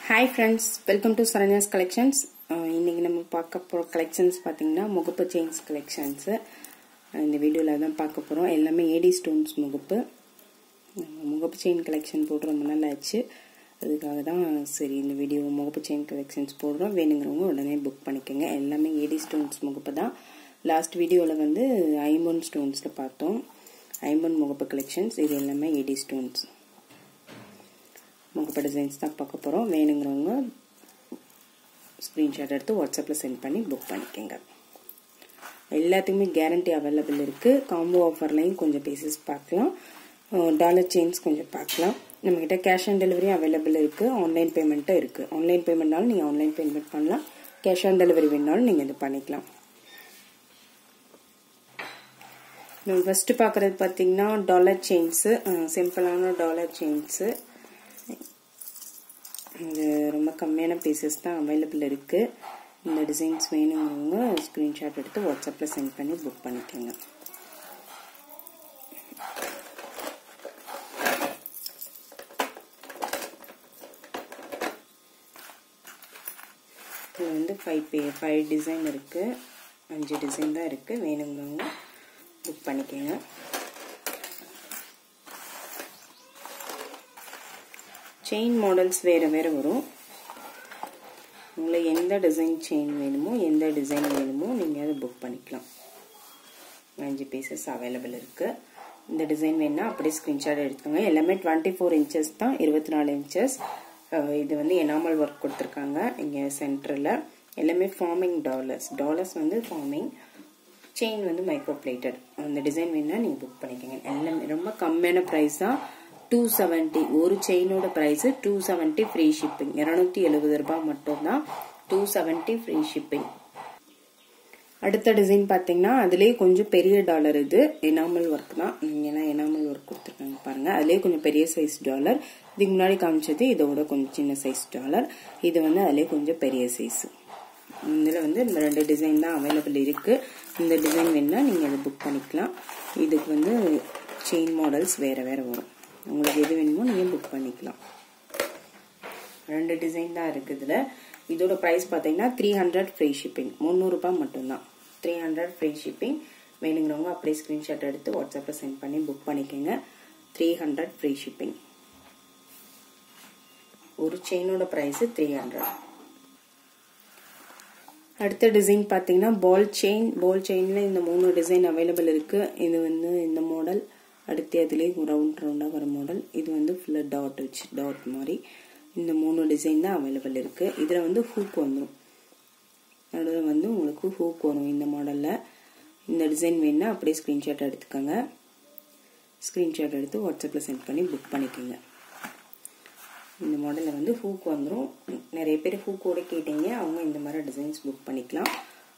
hi friends welcome to Saranya's collections இன்னைக்கு நம்ம பார்க்க போகிற கலெக்ஷன்ஸ் பார்த்தீங்கன்னா முகப்பு செயின்ஸ் கலெக்ஷன்ஸு இந்த வீடியோவில் தான் பார்க்க போகிறோம் எல்லாமே ஏடி ஸ்டோன்ஸ் முகப்பு நம்ம முகப்பு செயின் கலெக்ஷன் போட்டு ரொம்ப நாள் ஆச்சு அதுக்காக தான் சரி இந்த வீடியோ முகப்பு செயின் கலெக்ஷன்ஸ் போடுறோம் வேணுங்கிறவங்க உடனே புக் பண்ணிக்கோங்க எல்லாமே ஏடி ஸ்டோன்ஸ் முகப்பு தான் லாஸ்ட் வீடியோவில் வந்து ஐம்பொன் ஸ்டோன்ஸில் பார்த்தோம் ஐம்பொன் முகப்பு கலெக்ஷன்ஸ் இது எல்லாமே ஏடி ஸ்டோன்ஸ் முகப்பு டிசைன்ஸ் தான் பார்க்க போகிறோம் வேணுங்கிறவங்க ஸ்க்ரீன்ஷாட் எடுத்து வாட்ஸ்அப்பில் சென்ட் பண்ணி புக் பண்ணிக்கோங்க எல்லாத்துக்குமே கேரண்டி அவைலபிள் இருக்குது காம்போ ஆஃபர்லையும் கொஞ்சம் பீசஸ் பார்க்கலாம் டாலர் செயின்ஸ் கொஞ்சம் பார்க்கலாம் நம்மக்கிட்ட கேஷ் ஆன் டெலிவரி அவைலபிள் இருக்குது ஆன்லைன் பேமெண்ட்டும் இருக்குது ஆன்லைன் பேமெண்ட்னாலும் நீங்கள் ஆன்லைன் பேமெண்ட் பண்ணலாம் கேஷ் ஆன் டெலிவரி வேணாலும் நீங்கள் இது பண்ணிக்கலாம் நம்ம ஃபஸ்ட்டு பார்க்குறது பார்த்தீங்கன்னா டாலர் செயின்ஸு சிம்பிளான டாலர் செயின்ஸு இது ரொம்ப கம்மியான பீசஸ் தான் அவைலபிள் இருக்குது இந்த டிசைன்ஸ் வேணுங்கிறவங்க ஸ்க்ரீன்ஷாட் எடுத்து வாட்ஸ்அப்பில் சென்ட் பண்ணி புக் பண்ணிக்கோங்க இது வந்து ஃபைவ் பே ஃபைவ் டிசைன் இருக்குது அஞ்சு டிசைன் தான் இருக்குது வேணுங்கிறவங்க புக் பண்ணிக்கோங்க செயின் மாடல்ஸ் வேறு வேறு வரும் உங்களுக்கு எந்த டிசைன் செயின் வேணுமோ எந்த டிசைன் வேணுமோ நீங்கள் அதை புக் பண்ணிக்கலாம் அஞ்சு பீசஸ் அவைலபிள் இருக்குது இந்த டிசைன் வேணா அப்படியே ஸ்க்ரீன்ஷாட் எடுத்துக்கோங்க எல்லாமே டுவெண்ட்டி ஃபோர் இன்ச்சஸ் தான் இருபத்தி நாலு இன்ச்சஸ் இது வந்து எனாமல் ஒர்க் கொடுத்துருக்காங்க இங்கே சென்டரில் எல்லாமே ஃபார்மிங் டாலர்ஸ் டாலர்ஸ் வந்து ஃபார்மிங் செயின் வந்து மைக்ரோ பிளேட்டட் அந்த டிசைன் வேணா நீங்கள் புக் பண்ணிக்கோங்க எல்லாமே ரொம்ப கம்மியான ப்ரைஸ் தான் டூ செவன்ட்டி ஒரு செயினோட price two seventy free shipping இரநூத்தி எழுபது ரூபாய் மட்டும்தான் டூ செவன்ட்டி ஃப்ரீ ஷிப்பிங் அடுத்த டிசைன் பார்த்தீங்கன்னா அதுலேயே கொஞ்சம் பெரிய டாலர் இது எனாமல் ஒர்க் தான் ஏன்னா எனாமல் ஒர்க் கொடுத்துருக்காங்க பாருங்க அதுலேயே கொஞ்சம் பெரிய சைஸ் டாலர் இதுக்கு முன்னாடி காமிச்சது இதோட கொஞ்சம் சின்ன சைஸ் டாலர் இது வந்து அதுலேயே கொஞ்சம் பெரிய சைஸ் இதில் வந்து இந்த ரெண்டு டிசைன் தான் அவைலபிள் இருக்கு இந்த டிசைன் வேணா நீங்கள் அதை புக் பண்ணிக்கலாம் இதுக்கு வந்து செயின் மாடல்ஸ் வேற வேற வரும் உங்களுக்கு எது வேணுமோ நீங்கள் புக் பண்ணிக்கலாம் ரெண்டு டிசைன் தான் இருக்குது இதில் இதோட ப்ரைஸ் பார்த்தீங்கன்னா த்ரீ ஹண்ட்ரட் ஃப்ரீ ஷிப்பிங் முந்நூறுரூபா மட்டும்தான் த்ரீ ஹண்ட்ரட் ஃப்ரீ ஷிப்பிங் வேணுங்கிறவங்க அப்படியே ஸ்க்ரீன்ஷாட் எடுத்து வாட்ஸ்அப்பில் சென்ட் பண்ணி புக் பண்ணிக்கோங்க த்ரீ ஹண்ட்ரட் ஃப்ரீ ஷிப்பிங் ஒரு செயினோட ப்ரைஸு த்ரீ ஹண்ட்ரட் அடுத்த டிசைன் பார்த்தீங்கன்னா பால் செயின் பால் செயினில் இந்த மூணு டிசைன் அவைலபிள் இருக்குது இது வந்து இந்த மாடல் அடுத்து அதுலேயே ரவுண்ட் ரவுண்டாக வர மாடல் இது வந்து ஃபுல்லாக டாட் வச்சு டாட் மாதிரி இந்த மூணு டிசைன் தான் அவைலபிள் இருக்குது இதில் வந்து ஹூக் வந்துடும் நடுவில் வந்து உங்களுக்கு ஹூக் வரும் இந்த மாடலில் இந்த டிசைன் வேணுன்னா அப்படியே ஸ்க்ரீன்ஷாட் எடுத்துக்கோங்க ஸ்க்ரீன்ஷாட் எடுத்து வாட்ஸ்அப்பில் சென்ட் பண்ணி புக் பண்ணிக்கோங்க இந்த மாடலில் வந்து ஹூக் வந்துடும் நிறைய பேர் ஹூக்கோட கேட்டீங்க அவங்க இந்த மாதிரி டிசைன்ஸ் புக் பண்ணிக்கலாம்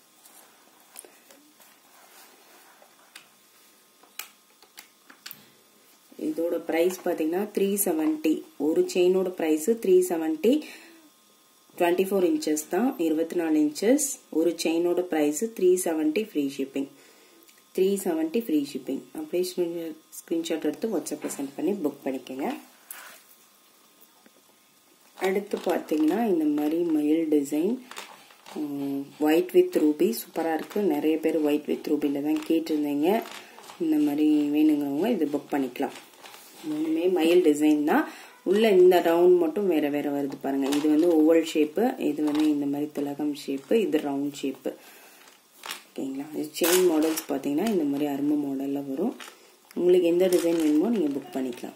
இதோட ப்ரைஸ் பார்த்தீங்கன்னா த்ரீ செவன்ட்டி ஒரு செயினோட price three seventy twenty four inches தான் இருபத்தி நாலு இன்ச்சஸ் ஒரு செயினோட price three seventy free shipping three seventy free shipping அப்படியே ஸ்க்ரீன்ஷாட் எடுத்து வாட்ஸ்அப்பில் சென்ட் பண்ணி புக் பண்ணிக்கோங்க அடுத்து பார்த்தீங்கன்னா இந்த மாதிரி மயில் டிசைன் ஒயிட் வித் ரூபி சூப்பராக இருக்குது நிறைய பேர் ஒயிட் வித் ரூபியில் தான் கேட்டிருந்தீங்க இந்த மாதிரி வேணுங்கிறவங்க இது புக் பண்ணிக்கலாம் மூணுமே மயில் டிசைன் தான் உள்ள இந்த ரவுண்ட் மட்டும் வேற வேற வருது பாருங்க இது வந்து ஓவல் ஷேப்பு இது வந்து இந்த மாதிரி திலகம் ஷேப்பு இது ரவுண்ட் ஷேப்பு ஓகேங்களா இது செயின் மாடல்ஸ் பார்த்தீங்கன்னா இந்த மாதிரி அரும்பு மாடலில் வரும் உங்களுக்கு எந்த டிசைன் வேணுமோ நீங்கள் புக் பண்ணிக்கலாம்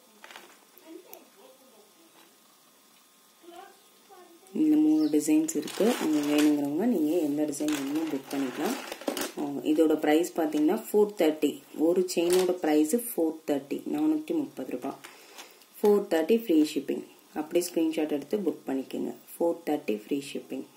இந்த மூணு டிசைன்ஸ் இருக்குது உங்களுக்கு வேணுங்கிறவங்க நீங்கள் எந்த டிசைன் வேணுமோ புக் பண்ணிக்கலாம் இதோட ப்ரைஸ் பார்த்தீங்கன்னா ஃபோர் தேர்ட்டி ஒரு செயினோட ப்ரைஸு ஃபோர் தேர்ட்டி நானூற்றி முப்பது ரூபாய் ஃபோர் தேர்ட்டி ஃப்ரீ ஷிப்பிங் அப்படியே ஸ்க்ரீன்ஷாட் எடுத்து புக் பண்ணிக்கோங்க ஃபோர் தேர்ட்டி ஃப்ரீ ஷிப்பிங்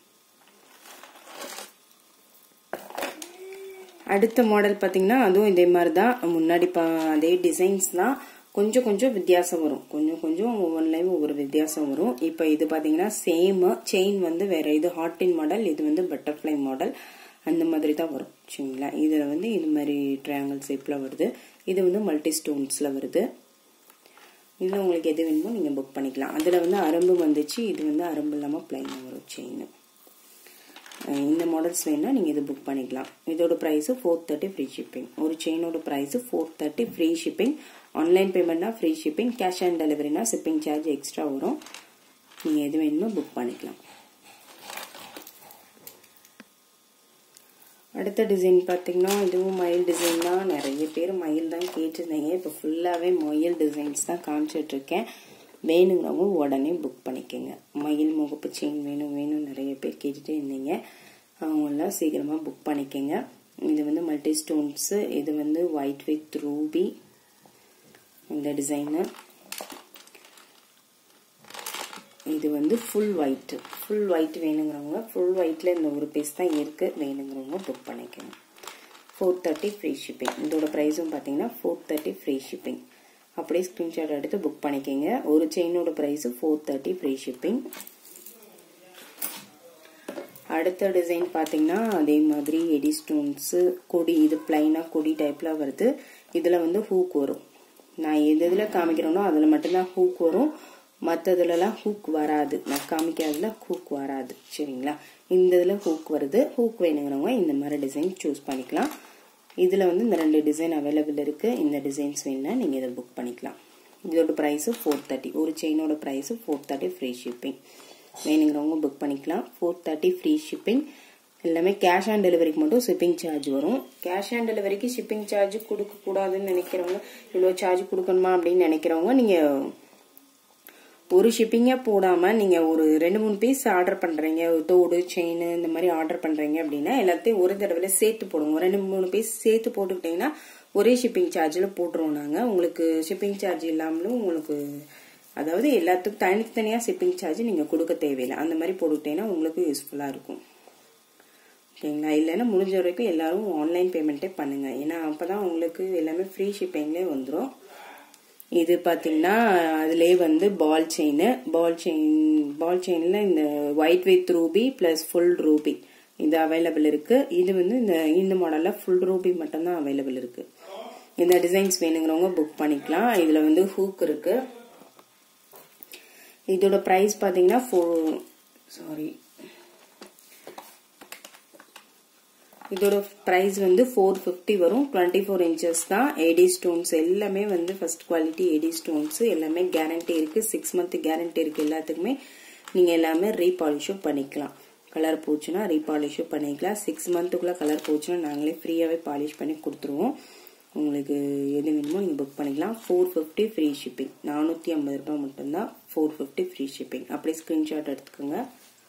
அடுத்த மாடல் பார்த்தீங்கன்னா அதுவும் இதே மாதிரி தான் முன்னாடி பா அதே டிசைன்ஸ் தான் கொஞ்சம் கொஞ்சம் வித்தியாசம் வரும் கொஞ்சம் கொஞ்சம் ஒவ்வொன்றுலையும் ஒவ்வொரு வித்தியாசம் வரும் இப்போ இது பார்த்தீங்கன்னா சேம் செயின் வந்து வேற இது ஹார்டின் மாடல் இது வந்து பட்டர்ஃப்ளை மாடல் அந்த மாதிரி தான் வரும் சரிங்களா இதில் வந்து இது மாதிரி ட்ரையாங்கிள் ஷேப்பில் வருது இது வந்து மல்டி ஸ்டோன்ஸில் வருது இதில் உங்களுக்கு எது வேணுமோ நீங்கள் புக் பண்ணிக்கலாம் அதில் வந்து அரம்பு வந்துச்சு இது வந்து அரம்பு இல்லாமல் பிளைனாக வரும் செயின் இந்த மாடல்ஸ் வேணால் நீங்கள் இது புக் பண்ணிக்கலாம் இதோட price four thirty free shipping ஒரு செயினோட price four thirty free shipping online பேமெண்ட்னா ஃப்ரீ ஷிப்பிங் கேஷ் ஆன் டெலிவரினா ஷிப்பிங் சார்ஜ் எக்ஸ்ட்ரா வரும் நீங்கள் எது வேணுமோ புக் பண்ணிக்கலாம் அடுத்த டிசைன் பார்த்தீங்கன்னா இதுவும் மயில் டிசைன் தான் நிறைய பேர் மயில் தான் கேட்டிருந்தீங்க இப்போ ஃபுல்லாகவே மயில் டிசைன்ஸ் தான் காமிச்சிட்ருக்கேன் வேணுங்கிறவங்க உடனே புக் பண்ணிக்கோங்க மயில் முகப்பு செயின் வேணும் வேணும் நிறைய பேர் கேட்டுகிட்டே இருந்தீங்க அவங்களாம் சீக்கிரமாக புக் பண்ணிக்கோங்க இது வந்து மல்டி ஸ்டோன்ஸு இது வந்து ஒயிட் வித் ரூபி இந்த டிசைனு இது வந்து ஃபுல் ஒயிட் ஃபுல் ஒயிட் வேணுங்கிறவங்க ஃபுல் ஒயிட்டில் இந்த ஒரு பீஸ் தான் இருக்குது வேணுங்கிறவங்க புக் பண்ணிக்கோங்க ஃபோர் தேர்ட்டி ஃப்ரீ ஷிப்பிங் இதோட ப்ரைஸும் பார்த்தீங்கன்னா ஃபோர் தேர்ட்டி ஃப்ரீ ஷிப்பிங் அப்படியே ஸ்க்ரீன்ஷாட் எடுத்து புக் பண்ணிக்கோங்க ஒரு செயினோட price four thirty free shipping அடுத்த டிசைன் பார்த்தீங்கன்னா அதே மாதிரி எடி ஸ்டோன்ஸு கொடி இது பிளைனாக கொடி டைப்பில் வருது இதில் வந்து ஹூக் வரும் நான் எது இதில் காமிக்கிறேனோ அதில் மட்டும்தான் ஹூக் வரும் மற்றதுலலாம் ஹூக் வராது நான் காமிக்காததுல ஹூக் வராது சரிங்களா இந்த இதில் ஹூக் வருது ஹூக் வேணுங்கிறவங்க இந்த மாதிரி டிசைன் சூஸ் பண்ணிக்கலாம் இதில் வந்து இந்த ரெண்டு டிசைன் அவைலபிள் இருக்குது இந்த டிசைன்ஸ் வேணுன்னா நீங்கள் இதை புக் பண்ணிக்கலாம் இதோட ப்ரைஸு ஃபோர் தேர்ட்டி ஒரு செயினோட price four thirty free shipping வேணுங்கிறவங்க புக் பண்ணிக்கலாம் ஃபோர் தேர்ட்டி ஃப்ரீ ஷிப்பிங் எல்லாமே கேஷ் ஆன் டெலிவரிக்கு மட்டும் ஷிப்பிங் சார்ஜ் வரும் கேஷ் ஆன் டெலிவரிக்கு ஷிப்பிங் சார்ஜ் கொடுக்கக்கூடாதுன்னு நினைக்கிறவங்க இவ்வளோ சார்ஜ் கொடுக்கணுமா அப்படின்னு நினைக்கிறவங்க நீங்கள் ஒரு ஷிப்பிங்கே போடாமல் நீங்கள் ஒரு ரெண்டு மூணு பீஸ் ஆர்டர் பண்ணுறீங்க தோடு செயின் இந்த மாதிரி ஆர்டர் பண்ணுறீங்க அப்படின்னா எல்லாத்தையும் ஒரு தடவை சேர்த்து போடுவோம் ரெண்டு மூணு பீஸ் சேர்த்து போட்டுக்கிட்டிங்கன்னா ஒரே ஷிப்பிங் சார்ஜில் போட்டுருவோம் நாங்கள் உங்களுக்கு ஷிப்பிங் சார்ஜ் இல்லாமலும் உங்களுக்கு அதாவது எல்லாத்துக்கும் தனித்தனியாக ஷிப்பிங் சார்ஜ் நீங்கள் கொடுக்க தேவையில்லை அந்த மாதிரி போட்டுக்கிட்டீங்கன்னா உங்களுக்கு யூஸ்ஃபுல்லாக இருக்கும் ஓகேங்களா இல்லைன்னா முடிஞ்ச வரைக்கும் எல்லாரும் ஆன்லைன் பேமெண்ட்டே பண்ணுங்கள் ஏன்னா அப்போ தான் உங்களுக்கு எல்லாமே ஃப்ரீ ஷிப்பிங்லேயே வந்துடும் இது பார்த்தீங்கன்னா அதுலேயே வந்து பால் செயின் பால் செயின் பால் செயினில் இந்த white with ruby plus full ruby இது அவைலபிள் இருக்குது இது வந்து இந்த இந்த மாடலில் ஃபுல் ரூபி மட்டும்தான் அவைலபிள் இருக்குது இந்த டிசைன்ஸ் வேணுங்கிறவங்க புக் பண்ணிக்கலாம் இதில் வந்து ஹூக் இருக்குது இதோட ப்ரைஸ் பார்த்தீங்கன்னா ஃபோர் சாரி இதோட ப்ரைஸ் வந்து ஃபோர் ஃபிஃப்டி வரும் டுவெண்ட்டி ஃபோர் இன்ச்சஸ் தான் ஏடி ஸ்டோன்ஸ் எல்லாமே வந்து ஃபர்ஸ்ட் குவாலிட்டி ஏடி ஸ்டோன்ஸ் எல்லாமே கேரண்டி இருக்கு சிக்ஸ் மந்த் கேரண்டி இருக்கு எல்லாத்துக்குமே நீங்க எல்லாமே ரீபாலிஷும் பண்ணிக்கலாம் கலர் போச்சுன்னா ரீபாலிஷும் பண்ணிக்கலாம் சிக்ஸ் மந்த்துக்குள்ள கலர் போச்சுன்னா நாங்களே ஃப்ரீயாகவே பாலிஷ் பண்ணி கொடுத்துருவோம் உங்களுக்கு எது வேணுமோ நீங்கள் புக் பண்ணிக்கலாம் ஃபோர் ஃபிஃப்டி ஃப்ரீ ஷிப்பிங் நானூற்றி ஐம்பது ரூபாய் மட்டும்தான் ஃபோர் ஃபிஃப்டி ஃப்ரீ ஷிப்பிங் அப்படியே ஸ்க்ரீன்ஷாட் எடுத்துக்கோங்க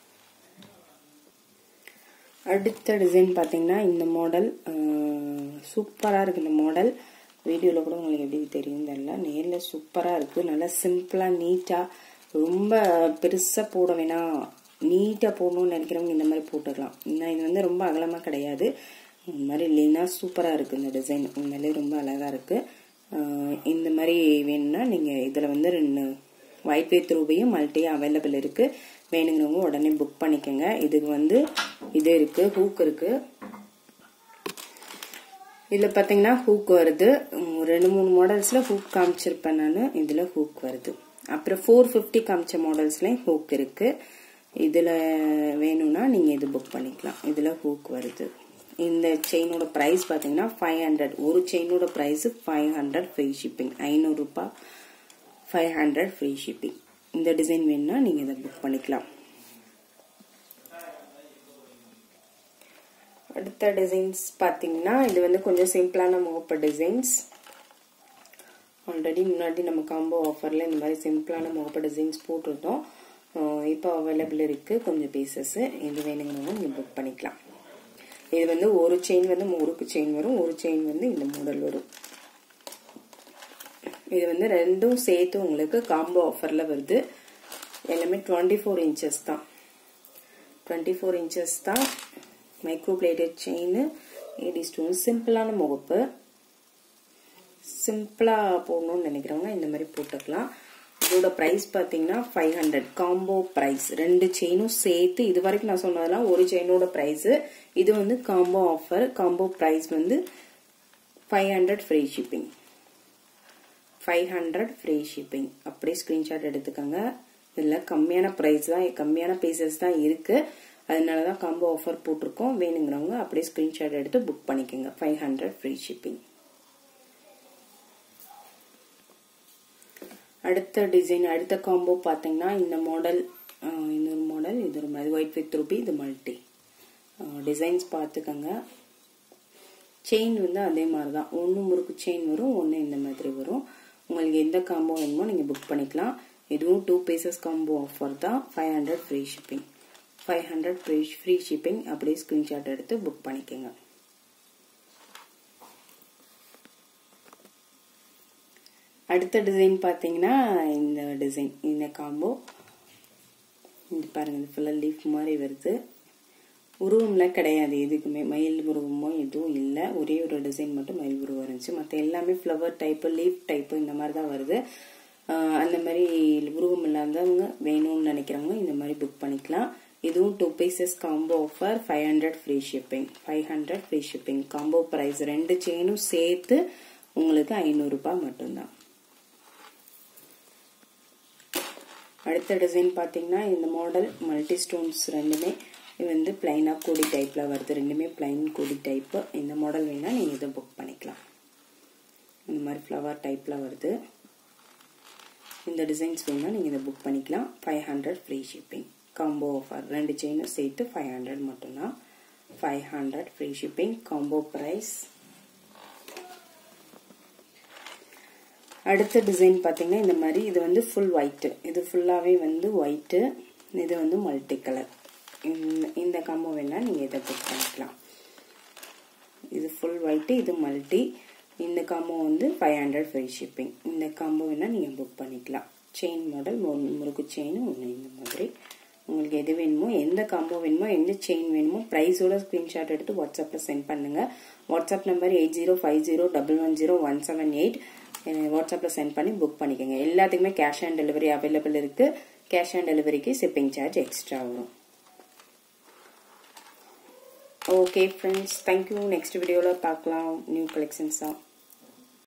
அடுத்த டிசைன் பார்த்தீங்கன்னா இந்த மாடல் சூப்பராக இருக்குது இந்த மாடல் வீடியோவில் கூட உங்களுக்கு எப்படி தெரியும் தெரியல நேரில் சூப்பராக இருக்குது நல்லா சிம்பிளாக நீட்டாக ரொம்ப பெருசாக போட வேணாம் நீட்டாக போடணும்னு நினைக்கிறவங்க இந்த மாதிரி போட்டுக்கலாம் இன்னும் இது வந்து ரொம்ப அகலமாக கிடையாது இந்த மாதிரி லீனாக சூப்பராக இருக்குது இந்த டிசைன் உண்மையிலே ரொம்ப அழகாக இருக்குது இந்த மாதிரி வேணும்னா நீங்கள் இதில் வந்து ரெண்டு ஒயிட் வித் ரூபையும் மல்டியும் அவைலபிள் இருக்குது வேணுங்கிறவங்க உடனே புக் பண்ணிக்கோங்க இதுக்கு வந்து இது இருக்குது ஹூக் இருக்குது இதில் பார்த்தீங்கன்னா ஹூக் வருது ரெண்டு மூணு மாடல்ஸில் ஹூக் காமிச்சிருப்பேன் நான் இதில் ஹூக் வருது அப்புறம் ஃபோர் ஃபிஃப்டி காமிச்ச மாடல்ஸ்லேயும் ஹூக் இருக்குது இதில் வேணும்னா நீங்கள் இது புக் பண்ணிக்கலாம் இதில் ஹூக் வருது இந்த செயினோட ப்ரைஸ் பார்த்தீங்கன்னா ஃபைவ் ஹண்ட்ரட் ஒரு செயினோட price five hundred free shipping ஐநூறுரூபா ஃபைவ் ஹண்ட்ரட் ஃப்ரீ ஷிப்பிங் இந்த டிசைன் வேணும்னா நீங்கள் இதை புக் பண்ணிக்கலாம் அடுத்த டிசைன்ஸ் பார்த்தீங்கன்னா இது வந்து கொஞ்சம் சிம்பிளான முகப்பு டிசைன்ஸ் ஆல்ரெடி முன்னாடி நம்ம காம்போ ஆஃபரில் இந்த மாதிரி சிம்பிளான முகப்பு டிசைன்ஸ் போட்டிருந்தோம் இப்போ அவைலபிள் இருக்குது கொஞ்சம் பீசஸ்ஸு இது வேணுங்கிறவங்க நீங்கள் புக் பண்ணிக்கலாம் இது வந்து ஒரு செயின் வந்து முறுக்கு செயின் வரும் ஒரு செயின் வந்து இந்த மாடல் வரும் இது வந்து ரெண்டும் சேர்த்து உங்களுக்கு காம்போ ஆஃபரில் வருது எல்லாமே டுவெண்ட்டி ஃபோர் இன்ச்சஸ் தான் டுவெண்ட்டி ஃபோர் இன்ச்சஸ் தான் micro plated chain AD stone சிம்பிளான முகப்பு சிம்பிளாக போடணும்னு நினைக்கிறவங்க இந்த மாதிரி போட்டுக்கலாம் இதோட ப்ரைஸ் பார்த்தீங்கன்னா ஃபைவ் ஹண்ட்ரட் காம்போ ப்ரைஸ் ரெண்டு செயினும் சேர்த்து இது வரைக்கும் நான் சொன்னதெல்லாம் ஒரு செயினோட ப்ரைஸு இது வந்து காம்போ ஆஃபர் காம்போ ப்ரைஸ் வந்து five hundred free shipping five hundred free shipping அப்படியே ஸ்க்ரீன்ஷாட் எடுத்துக்கோங்க இதில் கம்மியான ப்ரைஸ் தான் கம்மியான பீசஸ் தான் இருக்குது அதனால தான் காம்போ ஆஃபர் போட்டிருக்கோம் வேணுங்கிறவங்க அப்படியே ஸ்க்ரீன்ஷாட் எடுத்து புக் பண்ணிக்கோங்க ஃபைவ் ஹண்ட்ரட் ஃப்ரீ ஷிப்பிங் அடுத்த டிசைன் அடுத்த காம்போ பார்த்தீங்கன்னா இந்த மாடல் இன்னொரு மாடல் இது ஒரு மாதிரி ஒயிட் வித் ரூபி இது மல்டி டிசைன்ஸ் பார்த்துக்கோங்க செயின் வந்து அதே மாதிரி தான் ஒன்று முறுக்கு செயின் வரும் ஒன்று இந்த மாதிரி வரும் உங்களுக்கு எந்த காம்போ வேணுமோ நீங்கள் புக் பண்ணிக்கலாம் இதுவும் டூ பீசஸ் காம்போ ஆஃபர் தான் five hundred free shipping five hundred free free shipping அப்படியே ஸ்க்ரீன்ஷாட் எடுத்து புக் பண்ணிக்கோங்க அடுத்த டிசைன் பார்த்தீங்கன்னா இந்த டிசைன் இந்த காம்போ இது பாருங்க இது ஃபுல்லாக லீஃப் மாதிரி வருது உருவம்லாம் கிடையாது எதுக்குமே மயில் உருவமோ எதுவும் இல்லை ஒரே ஒரு டிசைன் மட்டும் மயில் உருவம் இருந்துச்சு மற்ற எல்லாமே ஃப்ளவர் டைப்பு லீஃப் டைப்பு இந்த மாதிரி தான் வருது அந்த மாதிரி உருவம் இல்லாதவங்க வேணும்னு நினைக்கிறவங்க இந்த மாதிரி புக் பண்ணிக்கலாம் இதுவும் two pieces combo offer five hundred free shipping five hundred free shipping combo price ரெண்டு செயினும் சேர்த்து உங்களுக்கு ஐநூறுரூபா மட்டும்தான் அடுத்த டிசைன் பார்த்தீங்கன்னா இந்த மாடல் மல்டி ஸ்டோன்ஸ் ரெண்டுமே இது வந்து பிளைனாக கொடி டைப்பில் வருது ரெண்டுமே பிளைன் கொடி டைப்பு இந்த மாடல் வேணால் நீங்கள் இதை புக் பண்ணிக்கலாம் இந்த மாதிரி ஃப்ளவர் டைப்பில் வருது இந்த டிசைன்ஸ் வேணால் நீங்கள் இதை புக் பண்ணிக்கலாம் five hundred free shipping combo offer ரெண்டு செயினும் சேர்த்து ஃபைவ் ஹண்ட்ரட் மட்டும்தான் five hundred free shipping combo price அடுத்த டிசைன் பார்த்தீங்கன்னா இந்த மாதிரி இது வந்து ஃபுல் ஒயிட்டு இது ஃபுல்லாகவே வந்து ஒயிட்டு இது வந்து மல்டி கலர் இந்த காம்போ வேணால் நீங்கள் இதை புக் பண்ணிக்கலாம் இது ஃபுல் ஒயிட்டு இது மல்டி இந்த காம்போ வந்து ஃபைவ் ஹண்ட்ரட் ஃப்ரீ ஷிப்பிங் இந்த காம்போ வேணால் நீங்கள் புக் பண்ணிக்கலாம் செயின் மாடல் முறுக்கு செயின் ஒன்று இந்த மாதிரி உங்களுக்கு எது வேணுமோ எந்த காம்போ வேணுமோ எந்த செயின் வேணுமோ ப்ரைஸோட ஸ்க்ரீன்ஷாட் எடுத்து வாட்ஸ்அப்பில் சென்ட் பண்ணுங்கள் WhatsApp number eight zero five zero double one zero one seven eight வாட்ஸ்அப்பில் சென்ட் பண்ணி புக் பண்ணிக்கோங்க எல்லாத்துக்குமே கேஷ் ஆன் டெலிவரி அவைலபிள் இருக்குது கேஷ் ஆன் டெலிவரிக்கு ஷிப்பிங் சார்ஜ் எக்ஸ்ட்ரா வரும் ஓகே ஃப்ரெண்ட்ஸ் தேங்க்யூ நெக்ஸ்ட் வீடியோவில் பார்க்கலாம் நியூ கலெக்ஷன்ஸாக